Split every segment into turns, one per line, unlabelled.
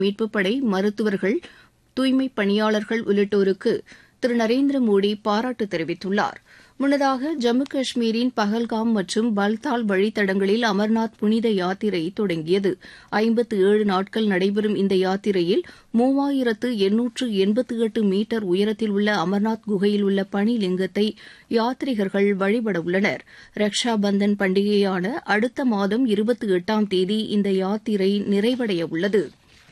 மீட்புப் படை மருத்துவர்கள் தூய்மைப் பணியாளர்கள் உள்ளிட்டோருக்கு திரு நரேந்திர மோடி பாராட்டு தெரிவித்துள்ளார் முன்னதாக ஜம்மு காஷ்மீரின் பஹல்காம் மற்றும் பல்தால் வழித்தடங்களில் அமர்நாத் புனித யாத்திரை தொடங்கியது ஐம்பத்து ஏழு நாட்கள் நடைபெறும் இந்த யாத்திரையில் மூவாயிரத்து எண்ணூற்று எண்பத்து எட்டு மீட்டர் உயரத்தில் உள்ள அமர்நாத் குகையில் உள்ள பனி லிங்கத்தை யாத்ரீகர்கள் வழிபட உள்ளனர் ரக்ஷா பந்தன் பண்டிகையான அடுத்த மாதம் இருபத்தி எட்டாம் தேதி இந்த யாத்திரை நிறைவடைய உள்ளது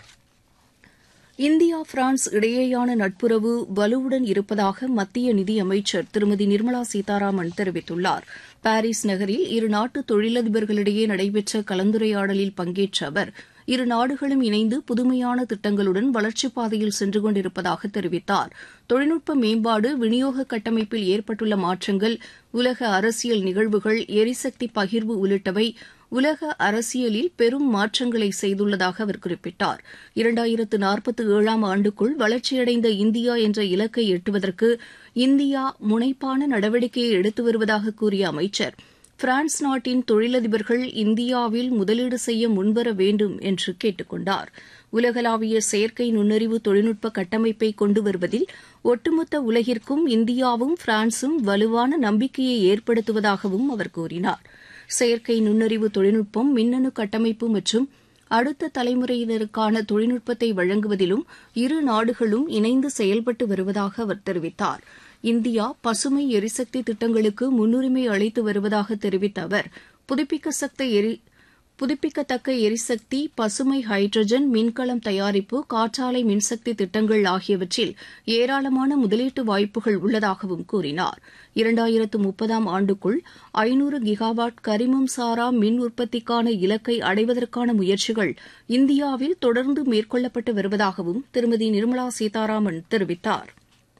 இந்தியா பிரான்ஸ் இடையேயான நட்புறவு வலுவுடன் இருப்பதாக மத்திய நிதியமைச்சர் திருமதி நிர்மலா சீதாராமன் தெரிவித்துள்ளார் பாரிஸ் நகரில் இரு நாட்டு தொழிலதிபர்களிடையே நடைபெற்ற கலந்துரையாடலில் பங்கேற்ற அவர் இரு நாடுகளும் இணைந்து புதுமையான திட்டங்களுடன் வளர்ச்சிப் பாதையில் சென்று கொண்டிருப்பதாக தெரிவித்தார் தொழில்நுட்ப மேம்பாடு விநியோக கட்டமைப்பில் ஏற்பட்டுள்ள மாற்றங்கள் உலக அரசியல் நிகழ்வுகள் எரிசக்தி பகிர்வு உள்ளிட்டவை உலக அரசியலில் பெரும் மாற்றங்களை செய்துள்ளதாக அவர் குறிப்பிட்டார் இரண்டாயிரத்து நாற்பத்தி ஏழாம் ஆண்டுக்குள் வளர்ச்சியடைந்த இந்தியா என்ற இலக்கை எட்டுவதற்கு இந்தியா முனைப்பான நடவடிக்கையை எடுத்து வருவதாக கூறிய அமைச்சர் பிரான்ஸ் நாட்டின் தொழிலதிபர்கள் இந்தியாவில் முதலீடு செய்ய முன்வர வேண்டும் என்று கேட்டுக் கொண்டார் உலகளாவிய செயற்கை நுண்ணறிவு தொழில்நுட்ப கட்டமைப்பை கொண்டு வருவதில் ஒட்டுமொத்த உலகிற்கும் இந்தியாவும் பிரான்சும் வலுவான நம்பிக்கையை ஏற்படுத்துவதாகவும் அவர் கூறினார் செயற்கை நுண்ணறிவு தொழில்நுட்பம் மின்னணு கட்டமைப்பு மற்றும் அடுத்த தலைமுறையினருக்கான தொழில்நுட்பத்தை வழங்குவதிலும் இரு நாடுகளும் இணைந்து செயல்பட்டு வருவதாக அவர் தெரிவித்தார் இந்தியா பசுமை எரிசக்தி திட்டங்களுக்கு முன்னுரிமை அளித்து வருவதாக தெரிவித்த அவர் புதுப்பிக்கத்தக்க எரி புதுப்பிக்கத்தக்க எரிசக்தி பசுமை ஹைட்ரஜன் மின்கலம் தயாரிப்பு காற்றாலை மின்சக்தி திட்டங்கள் ஆகியவற்றில் ஏராளமான முதலீட்டு வாய்ப்புகள் உள்ளதாகவும் கூறினார் இரண்டாயிரத்து முப்பதாம் ஆண்டுக்குள் ஐநூறு கிகாவாட் கரிமம் சாரா மின் உற்பத்திக்கான இலக்கை அடைவதற்கான முயற்சிகள் இந்தியாவில் தொடர்ந்து மேற்கொள்ளப்பட்டு வருவதாகவும் திருமதி நிர்மலா சீதாராமன் தெரிவித்தார்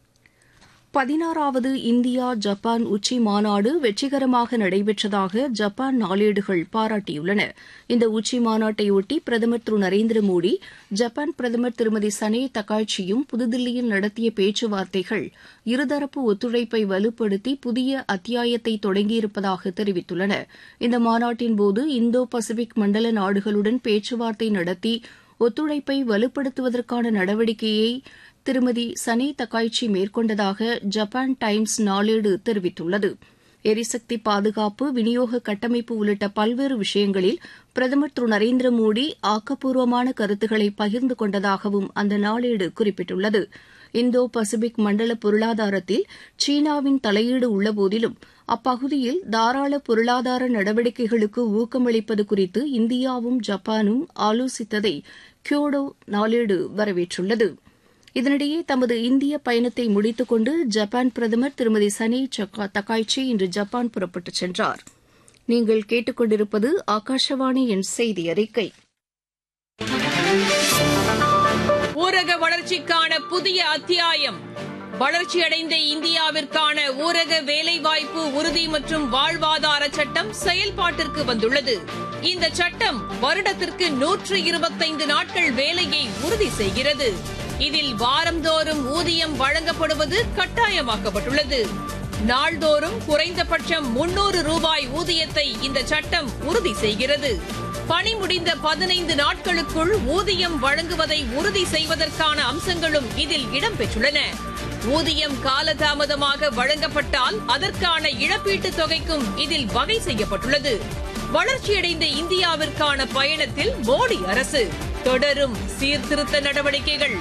பதினாறாவது இந்தியா ஜப்பான் உச்சி மாநாடு வெற்றிகரமாக நடைபெற்றதாக ஜப்பான் நாளேடுகள் பாராட்டியுள்ளன இந்த உச்சி மாநாட்டையொட்டி பிரதமர் திரு நரேந்திர மோடி ஜப்பான் பிரதமர் திருமதி சனே தக்காய்ச்சியும் புதுதில்லியில் நடத்திய பேச்சுவார்த்தைகள் இருதரப்பு ஒத்துழைப்பை வலுப்படுத்தி புதிய அத்தியாயத்தை தொடங்கியிருப்பதாக தெரிவித்துள்ளன இந்த மாநாட்டின்போது இந்தோ பசிபிக் மண்டல நாடுகளுடன் பேச்சுவார்த்தை நடத்தி ஒத்துழைப்பை வலுப்படுத்துவதற்கான நடவடிக்கையை திருமதி சனே தக்காய்ச்சி மேற்கொண்டதாக ஜப்பான் டைம்ஸ் நாளேடு தெரிவித்துள்ளது எரிசக்தி பாதுகாப்பு விநியோக கட்டமைப்பு உள்ளிட்ட பல்வேறு விஷயங்களில் பிரதமர் திரு நரேந்திர மோடி ஆக்கப்பூர்வமான கருத்துக்களை பகிர்ந்து கொண்டதாகவும் அந்த நாளேடு குறிப்பிட்டுள்ளது இந்தோ பசிபிக் மண்டல பொருளாதாரத்தில் சீனாவின் தலையீடு உள்ளபோதிலும் அப்பகுதியில் தாராள பொருளாதார நடவடிக்கைகளுக்கு ஊக்கமளிப்பது குறித்து இந்தியாவும் ஜப்பானும் ஆலோசித்ததை கியோடோ நாளேடு வரவேற்றுள்ளது இதனிடையே தமது இந்திய பயணத்தை முடித்துக் கொண்டு ஜப்பான் பிரதமர் திருமதி சனே தக்காய்ச்சி இன்று ஜப்பான் புறப்பட்டுச் சென்றார் நீங்கள் கேட்டுக்கொண்டிருப்பது ஆகாஷவாணி என் செய்தி அறிக்கை
ஊரக வளர்ச்சிக்கான புதிய அத்தியாயம் வளர்ச்சியடைந்த இந்தியாவிற்கான ஊரக வேலைவாய்ப்பு உறுதி மற்றும் வாழ்வாதார சட்டம் செயல்பாட்டிற்கு வந்துள்ளது இந்த சட்டம் வருடத்திற்கு நூற்று இருபத்தைந்து நாட்கள் வேலையை உறுதி செய்கிறது இதில் வாரந்தோறும் ஊதியம் வழங்கப்படுவது கட்டாயமாக்கப்பட்டுள்ளது நாள்தோறும் குறைந்தபட்சம் முன்னூறு ரூபாய் ஊதியத்தை இந்த சட்டம் உறுதி செய்கிறது பணி முடிந்த பதினைந்து நாட்களுக்குள் ஊதியம் வழங்குவதை உறுதி செய்வதற்கான அம்சங்களும் இதில் இடம்பெற்றுள்ளன ஊதியம் காலதாமதமாக வழங்கப்பட்டால் அதற்கான இழப்பீட்டுத் தொகைக்கும் இதில் வகை செய்யப்பட்டுள்ளது வளர்ச்சியடைந்த இந்தியாவிற்கான பயணத்தில் மோடி அரசு தொடரும் சீர்திருத்த நடவடிக்கைகள்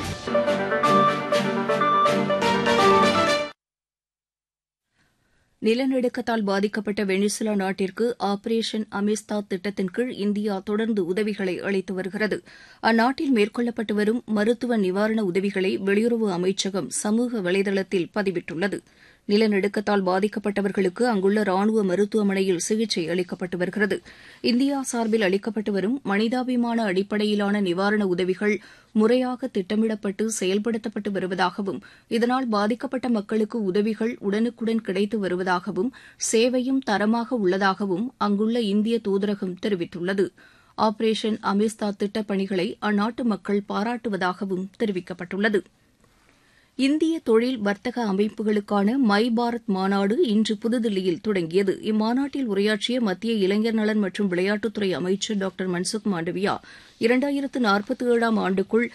நிலநடுக்கத்தால் பாதிக்கப்பட்ட வெனிசுலா நாட்டிற்கு ஆபரேஷன் அமிஸ்தாத் திட்டத்தின் கீழ் இந்தியா தொடர்ந்து உதவிகளை அளித்து வருகிறது அந்நாட்டில் மேற்கொள்ளப்பட்டு வரும் மருத்துவ நிவாரண உதவிகளை வெளியுறவு அமைச்சகம் சமூக வலைதளத்தில் பதிவிட்டுள்ளது நிலநடுக்கத்தால் பாதிக்கப்பட்டவர்களுக்கு அங்குள்ள ராணுவ மருத்துவமனையில் சிகிச்சை அளிக்கப்பட்டு வருகிறது இந்தியா சார்பில் அளிக்கப்பட்டு வரும் மனிதாபிமான அடிப்படையிலான நிவாரண உதவிகள் முறையாக திட்டமிடப்பட்டு செயல்படுத்தப்பட்டு வருவதாகவும் இதனால் பாதிக்கப்பட்ட மக்களுக்கு உதவிகள் உடனுக்குடன் கிடைத்து வருவதாகவும் சேவையும் தரமாக உள்ளதாகவும் அங்குள்ள இந்திய தூதரகம் தெரிவித்துள்ளது ஆபரேஷன் அமிஸ்தா திட்டப் பணிகளை அந்நாட்டு மக்கள் பாராட்டுவதாகவும் தெரிவிக்கப்பட்டுள்ளது இந்திய தொழில் வர்த்தக அமைப்புகளுக்கான மை பாரத் மாநாடு இன்று புதுதில்லியில் தொடங்கியது இம்மாநாட்டில் உரையாற்றிய மத்திய இளைஞர் நலன் மற்றும் விளையாட்டுத்துறை அமைச்சர் டாக்டர் மன்சுக் மாண்டவியா இரண்டாயிரத்து நாற்பத்தி ஏழாம் ஆண்டுக்குள்